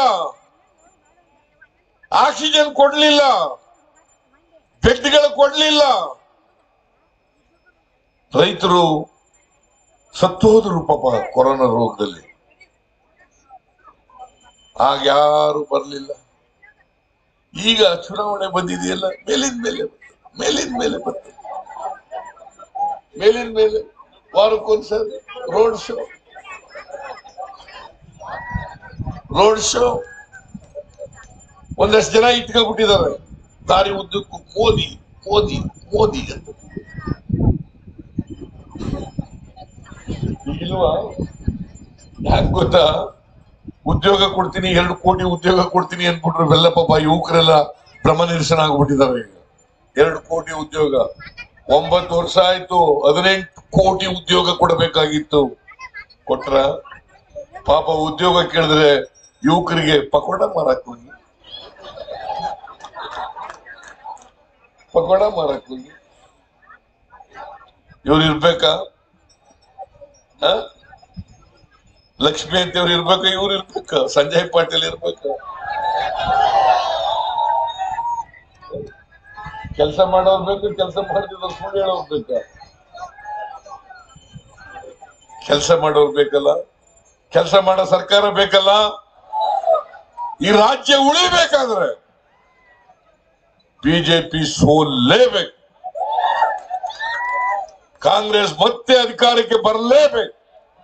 ಆಕ್ಸಿಜನ್ ಕೊಡ್ಲಿಲ್ಲ ಬೆಡ್ಗಳು ಕೊಡ್ಲಿಲ್ಲ ರೈತರು ಸತ್ತೋದ್ರು ಪಾಪ ಕೊರೋನಾ ರೋಗದಲ್ಲಿ ಆಗ ಯಾರು ಬರಲಿಲ್ಲ ಈಗ ಚುನಾವಣೆ ಬಂದಿದೆಯಲ್ಲ ಮೇಲಿನ ಮೇಲೆ ಬಂತು. ಮೇಲಿನ ಮೇಲೆ ಬಂತು ಮೇಲಿನ ಮೇಲೆ ವಾರಕ್ಕೊಂದ್ಸರಿ ರೋಡ್ ಶೋ ರೋಡ್ ಶೋ ಒಂದಷ್ಟು ಜನ ಇಟ್ಕೊಂಡ್ಬಿಟ್ಟಿದ್ದಾರೆ ದಾರಿ ಉದ್ದಕ್ಕೂ ಮೋದಿ ಮೋದಿ ಮೋದಿ ಅಂತ ಇಲ್ವಾ ಯಾಕೆ ಗೊತ್ತಾ ಉದ್ಯೋಗ ಕೊಡ್ತೀನಿ ಎರಡು ಕೋಟಿ ಉದ್ಯೋಗ ಕೊಡ್ತೀನಿ ಅನ್ಬಿಟ್ರು ಬೆಲ್ಲ ಪಾಪ ಯುವಕರೆಲ್ಲ ಭ್ರಮ ನಿರಸನ ಆಗ್ಬಿಟ್ಟಿದ್ದಾರೆ ಈಗ ಎರಡು ಕೋಟಿ ಉದ್ಯೋಗ ಒಂಬತ್ತು ವರ್ಷ ಆಯ್ತು ಹದಿನೆಂಟು ಕೋಟಿ ಉದ್ಯೋಗ ಕೊಡಬೇಕಾಗಿತ್ತು ಕೊಟ್ರ ಪಾಪ ಉದ್ಯೋಗ ಕೇಳಿದ್ರೆ ಯುವಕರಿಗೆ ಪಕೋಡ ಮಾರಕ್ ಹೋಗಿ ಪಕೋಡ ಮಾರಕ್ ಹೋಗಿ ಇವ್ರು ಇರ್ಬೇಕಾ ಆ? ಲಕ್ಷ್ಮಿ ಅಂತ ಇವ್ರು ಇರ್ಬೇಕಾ ಇವ್ರು ಇರ್ಬೇಕಾ ಸಂಜಯ್ ಪಾಟೀಲ್ ಇರ್ಬೇಕಾ ಕೆಲಸ ಮಾಡೋರ್ ಬೇಕು ಕೆಲಸ ಮಾಡ್ತಿದ್ರು ಸುಳ್ಳು ಹೇಳೋರ್ ಬೇಕಾ ಕೆಲಸ ಮಾಡೋರ್ ಬೇಕಲ್ಲ ಕೆಲಸ ಮಾಡೋ ಸರ್ಕಾರ ಬೇಕಲ್ಲ ಈ ರಾಜ್ಯ ಉಳಿಬೇಕಾದ್ರೆ ಬಿಜೆಪಿ ಸೋಲ್ಲೇಬೇಕು ಕಾಂಗ್ರೆಸ್ ಮತ್ತೆ ಅಧಿಕಾರಕ್ಕೆ ಬರಲೇಬೇಕು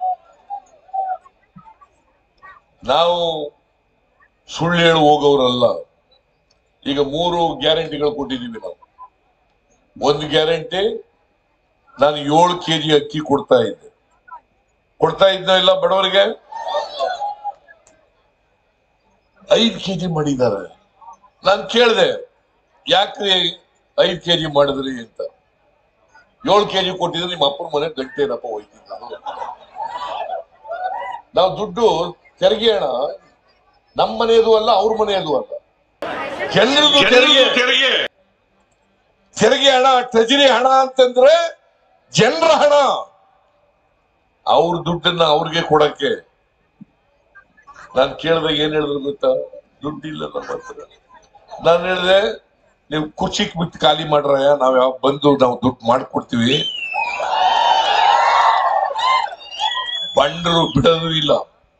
ನಾವು ಸುಳ್ಳು ಹೇಳಿ ಹೋಗೋರಲ್ಲ ಈಗ ಮೂರು ಗ್ಯಾರಂಟಿಗಳು ಕೊಟ್ಟಿದ್ದೀವಿ ನಾವು ಒಂದು ಗ್ಯಾರಂಟಿ ನಾನು ಏಳು ಕೆಜಿ ಅಕ್ಕಿ ಕೊಡ್ತಾ ಇದ್ದೆ ಕೊಡ್ತಾ ಇದ್ದ ಇಲ್ಲ ಬಡವರಿಗೆ ಐದು ಕೆಜಿ ಮಾಡಿದ್ದಾರೆ ನಾನು ಕೇಳಿದೆ ಯಾಕ್ರಿ ಐದು ಕೆಜಿ ಮಾಡಿದ್ರಿ ಅಂತ ಏಳು ಕೆಜಿ ಕೊಟ್ಟಿದ್ರೆ ನಿಮ್ಮ ಅಪ್ಪನ ಮನೆ ಗಂಟೆ ಏನಪ್ಪ ಹೋಯ್ತಿದ್ದ ನಾವು ದುಡ್ಡು ತೆರಿಗೆ ಹಣ ನಮ್ಮ ಮನೆಯದು ಅಲ್ಲ ಅವ್ರ ಮನೆಯದು ಅಲ್ಲ ಜನರದು ತೆರಿಗೆ ತೆರಿಗೆ ತೆರಿಗೆ ಹಣ ಟ್ರೆಜರಿ ಹಣ ಅಂತಂದ್ರೆ ಜನರ ಹಣ ಅವ್ರ ದುಡ್ಡನ್ನ ಅವ್ರಿಗೆ ಕೊಡಕ್ಕೆ ನಾನು ಕೇಳಿದಾಗ ಏನ್ ಹೇಳಿದ್ರು ಗೊತ್ತಾ ದುಡ್ಡಿಲ್ಲ ನಮ್ಮ ಹತ್ರ ನಾನು ಹೇಳಿದೆ ನೀವು ಕುರ್ಚಿಕ್ ಬಿಟ್ಟು ಖಾಲಿ ಮಾಡ್ರಯ್ಯ ನಾವ್ ಯಾವ ಬಂದು ನಾವು ದುಡ್ಡು ಮಾಡ್ಕೊಡ್ತೀವಿ ಬಂಡರು ಬಿಡೋದು ಇಲ್ಲ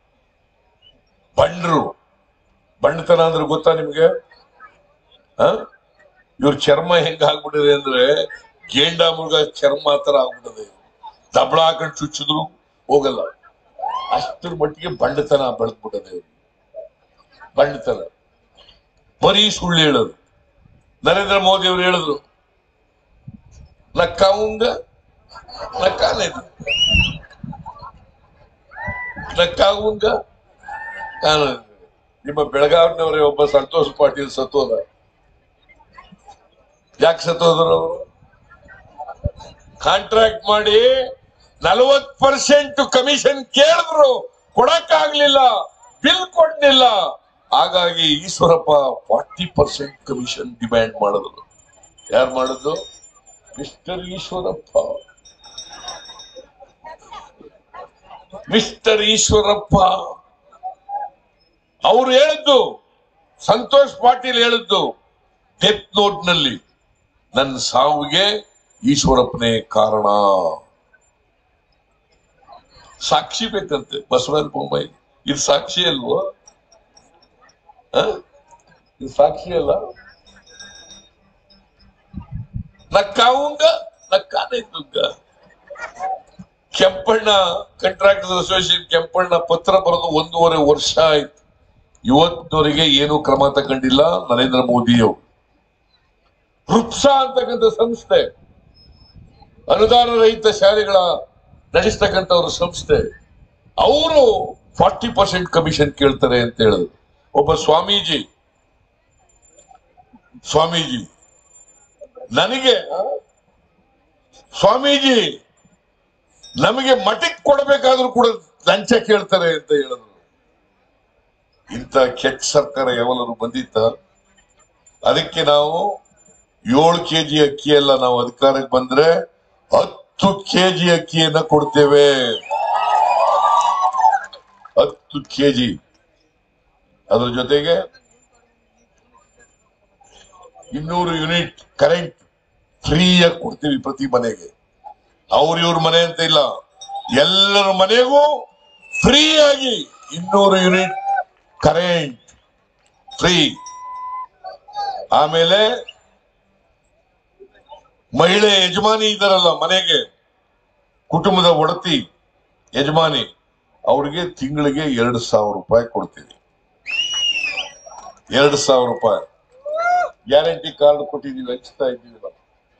ಬಂಡ್ರು ಬಂಡತನ ಅಂದ್ರೆ ಗೊತ್ತಾ ನಿಮ್ಗೆ ಆ ಇವ್ರ ಚರ್ಮ ಹೆಂಗ ಆಗ್ಬಿಟ್ಟಿದೆ ಅಂದ್ರೆ ಗೇಂಡ ಮೃಗ ಚರ್ಮ ತರ ಆಗ್ಬಿಟ್ಟಿದೆ ದಬಳ ಹಾಕೊಂಡು ಚುಚ್ಚಿದ್ರು ಹೋಗಲ್ಲ ಅಷ್ಟರ ಮಟ್ಟಿಗೆ ಬಂಡತನ ಬೆಳೆದ್ಬಿಟ್ಟದೆ ಇವ್ರಿಗೆ. ಬಂಡತನ ಬರೀ ಸುಳ್ಳು ಹೇಳೋದು ನರೇಂದ್ರ ಮೋದಿ ಅವರು ಹೇಳಿದ್ರು ನಕ್ಕಾವುಂಗ ನಕ್ಕಾನೇದು ನಕ್ಕಾವುಂಗ ನಾನು ನಿಮ್ಮ ಬೆಳಗಾವಿನವರೇ ಒಬ್ಬ ಸಂತೋಷ್ ಪಾಟೀಲ್ ಸತ್ತೋದ ಯಾಕೆ ಸತ್ತೋದ್ರು ಅವರು ಕಾಂಟ್ರಾಕ್ಟ್ ಮಾಡಿ ನಲವತ್ ಪರ್ಸೆಂಟ್ ಕಮಿಷನ್ ಕೇಳಿದ್ರು ಕೊಡಕ್ಕಾಗ್ಲಿಲ್ಲ ಬಿಲ್ ಕೊಡ್ಲಿಲ್ಲ ಹಾಗಾಗಿ Eshwarappa forty percent commission demand ಮಾಡಿದ್ರು ಯಾರು ಮಾಡಿದ್ದು ಮಿಸ್ಟರ್ ಈಶ್ವರಪ್ಪ ಮಿಸ್ಟರ್ ಈಶ್ವರಪ್ಪ ಅವ್ರು ಹೇಳಿದ್ದು ಸಂತೋಷ್ ಪಾಟೀಲ್ ಹೇಳಿದ್ದು ಡೆತ್ ನೋಟ್ ನಲ್ಲಿ ನನ್ನ ಸಾವಿಗೆ ಈಶ್ವರಪ್ಪನೇ ಕಾರಣ ಸಾಕ್ಷಿ ಬೇಕಂತೆ ಬಸವರಾಜ ಬೊಮ್ಮಾಯಿ ಇದು ಸಾಕ್ಷಿ ಅಲ್ವೋ ಆ? ಇದು ಸಾಕ್ಷಿ ಅಲ್ಲ ನಕ್ಕಾವುಂಗ ನಕ್ಕಾನೆ ದುಗ್ಗ ಕೆಂಪಣ್ಣ ಕಾಂಟ್ರಾಕ್ಟರ್ ಅಸೋಸಿಯೇಷನ್ ಕೆಂಪಣ್ಣ ಪತ್ರ ಬರೆದು ಒಂದೂವರೆ ವರ್ಷ ಆಯ್ತು ಇವತ್ತಿನವರೆಗೆ ಏನು ಕ್ರಮ ತಗೊಂಡಿಲ್ಲ ನರೇಂದ್ರ ಮೋದಿ ಅವರು ರುಪ್ಸಾ ಅಂತಕ್ಕಂಥ ಸಂಸ್ಥೆ ಅನುದಾನ ರಹಿತ ಶಾಲೆಗಳ ನಡೆಸ್ತಕ್ಕಂಥವ್ರ ಸಂಸ್ಥೆ ಅವರು ಫಾರ್ಟಿ ಪರ್ಸೆಂಟ್ ಕಮಿಷನ್ ಕೇಳ್ತಾರೆ ಅಂತ ಹೇಳಿದ್ರು ಒಬ್ಬ ಸ್ವಾಮೀಜಿ ಸ್ವಾಮೀಜಿ ನನಗೆ ಆ, ಸ್ವಾಮೀಜಿ ನಮಗೆ ಮಠಕ್ಕೆ ಕೊಡಬೇಕಾದ್ರೂ ಕೂಡ ಲಂಚ ಕೇಳ್ತಾರೆ ಅಂತ ಹೇಳಿದ್ರು ಇಂಥ ಕೆಟ್ಟ ಸರ್ಕಾರ ಯಾವಲ್ಲರೂ ಬಂದಿತ್ತ ಅದಕ್ಕೆ ನಾವು ಏಳು ಕೆಜಿ ಅಕ್ಕಿ ಎಲ್ಲ ನಾವು ಅಧಿಕಾರಕ್ಕೆ ಬಂದ್ರೆ ಹತ್ತು ಕೆಜಿ ಅಕ್ಕಿಯನ್ನ ಕೊಡ್ತೇವೆ ಹತ್ತು ಕೆಜಿ ಅದ್ರ ಜೊತೆಗೆ ಇನ್ನೂರು ಯೂನಿಟ್ ಕರೆಂಟ್ ಫ್ರೀಯಾಗಿ ಕೊಡ್ತೀವಿ ಪ್ರತಿ ಮನೆಗೆ ಅವ್ರ ಇವ್ರ ಮನೆ ಅಂತ ಇಲ್ಲ ಎಲ್ಲರ ಮನೆಗೂ ಫ್ರೀ ಆಗಿ ಇನ್ನೂರು ಯೂನಿಟ್ ಕರೆಂಟ್ ಫ್ರೀ ಆಮೇಲೆ ಮಹಿಳೆ ಯಜಮಾನಿ ಇದಾರಲ್ಲ ಮನೆಗೆ ಕುಟುಂಬದ ಒಡತಿ ಯಜಮಾನಿ ಅವ್ರಿಗೆ ತಿಂಗಳಿಗೆ ಎರಡು ಸಾವಿರ ರೂಪಾಯಿ ಕೊಡ್ತೀವಿ ಎರಡು ಸಾವಿರ ರೂಪಾಯಿ ಗ್ಯಾರಂಟಿ ಕಾರ್ಡ್ ಕೊಟ್ಟಿದ್ದೀವಿ ಹಂಚ್ತಾ ಇದ್ದೀವಿ ನಾವು.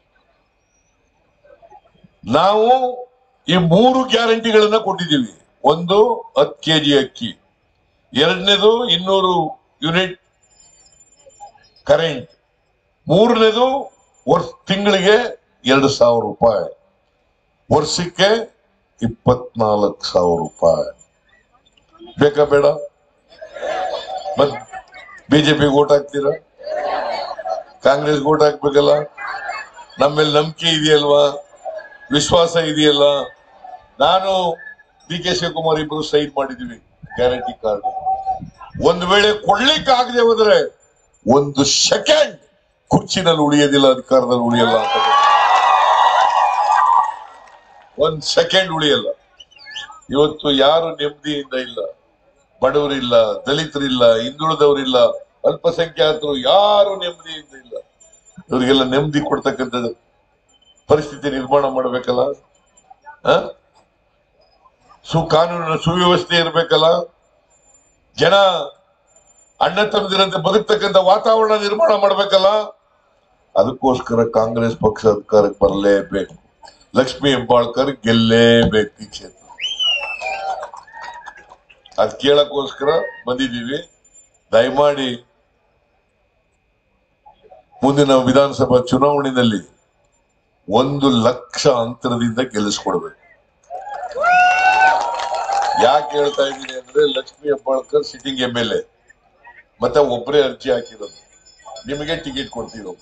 ನಾವು ಈ ಮೂರು ಗ್ಯಾರಂಟಿಗಳನ್ನ ಕೊಟ್ಟಿದ್ದೀವಿ ಒಂದು ಹತ್ತು ಕೆಜಿ ಅಕ್ಕಿ ಎರಡನೇದು ಇನ್ನೂರು ಯೂನಿಟ್ ಕರೆಂಟ್ ಮೂರನೇದು ವರ್ಷ ತಿಂಗಳಿಗೆ ಎರಡು ಸಾವಿರ ರೂಪಾಯಿ ವರ್ಷಕ್ಕೆ ಇಪ್ಪತ್ನಾಲ್ಕು ಸಾವಿರ ರೂಪಾಯಿ ಬೇಕಾ ಬೇಡ ಮತ್ ಬಿಜೆಪಿಗೆ ಓಟ್ ಹಾಕ್ತೀರಾ ಕಾಂಗ್ರೆಸ್ ಓಟ್ ಹಾಕ್ಬೇಕಲ್ಲ ನಮ್ಮ ಮೇಲೆ ನಂಬಿಕೆ ಇದೆಯಲ್ವಾ ವಿಶ್ವಾಸ ಇದೆಯಲ್ಲ ನಾನು ಡಿ ಕೆ ಶಿವಕುಮಾರ್ ಇಬ್ರು ಸೈನ್ ಮಾಡಿದೀವಿ ಗ್ಯಾರಂಟಿ ಕಾರ್ಡ್ ಒಂದು ವೇಳೆ ಕೊಡ್ಲಿಕ್ಕೆ ಆಗದೆ ಹೋದ್ರೆ ಒಂದು ಸೆಕೆಂಡ್ ಕುರ್ಚಿನಲ್ಲಿ ಉಳಿಯೋದಿಲ್ಲ ಅಧಿಕಾರದಲ್ಲಿ ಉಳಿಯಲ್ಲ ಅಂತ ಒಂದ್ ಸೆಕೆಂಡ್ ಉಳಿಯಲ್ಲ ಇವತ್ತು ಯಾರು ನೆಮ್ಮದಿಯಿಂದ ಇಲ್ಲ ಬಡವರಿಲ್ಲ ದಲಿತರಿಲ್ಲ ಹಿಂದುಳಿದವರಿಲ್ಲ ಅಲ್ಪಸಂಖ್ಯಾತರು ಯಾರು ನೆಮ್ಮದಿಯಿಂದ ಇಲ್ಲ ಇವರಿಗೆಲ್ಲ ನೆಮ್ಮದಿ ಕೊಡ್ತಕ್ಕಂಥ ಪರಿಸ್ಥಿತಿ ನಿರ್ಮಾಣ ಮಾಡ್ಬೇಕಲ್ಲ ಆ? ಸು ಕಾನೂನಿನ ಸುವ್ಯವಸ್ಥೆ ಇರ್ಬೇಕಲ್ಲ ಜನ ಅಣ್ಣ ತಮ್ಮದಿರಂತೆ ಬದುಕ್ತಕ್ಕಂಥ ವಾತಾವರಣ ನಿರ್ಮಾಣ ಮಾಡ್ಬೇಕಲ್ಲ ಅದಕ್ಕೋಸ್ಕರ ಕಾಂಗ್ರೆಸ್ ಪಕ್ಷ ಅಧಿಕಾರಕ್ಕೆ ಬರಲೇಬೇಕು ಲಕ್ಷ್ಮಿ ಹೆಬ್ಬಾಳ್ಕರ್ ಗೆಲ್ಲೇಬೇಕು ಈ ಕ್ಷೇತ್ರ ಅದ್ ಕೇಳಕ್ಕೋಸ್ಕರ ಬಂದಿದ್ದೀವಿ ದಯಮಾಡಿ ಮುಂದಿನ ವಿಧಾನಸಭಾ ಚುನಾವಣೆಯಲ್ಲಿ ಒಂದು ಲಕ್ಷ ಅಂತರದಿಂದ ಗೆಲ್ಲಿಸ್ಕೊಡ್ಬೇಕು ಯಾಕೆ ಹೇಳ್ತಾ ಇದ್ದೀನಿ ಅಂದ್ರೆ Lakshmi Hebbalkar sitting M L A ಮತ್ತೆ ಒಬ್ಬರೇ ಅರ್ಜಿ ಹಾಕಿರೋದು ನಿಮಗೆ ಟಿಕೆಟ್ ಕೊಡ್ತೀವಿ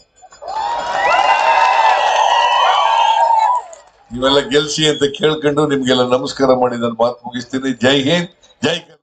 ನೀವೆಲ್ಲ ಗೆಲ್ಸಿ ಅಂತ ಕೇಳ್ಕೊಂಡು ನಿಮ್ಗೆಲ್ಲ ನಮಸ್ಕಾರ ಮಾಡಿ ನಾನು ಮಾತು ಮುಗಿಸ್ತೀನಿ ಜೈ ಹಿಂದ್ ಜೈ ಕರ್ನಾಟಕ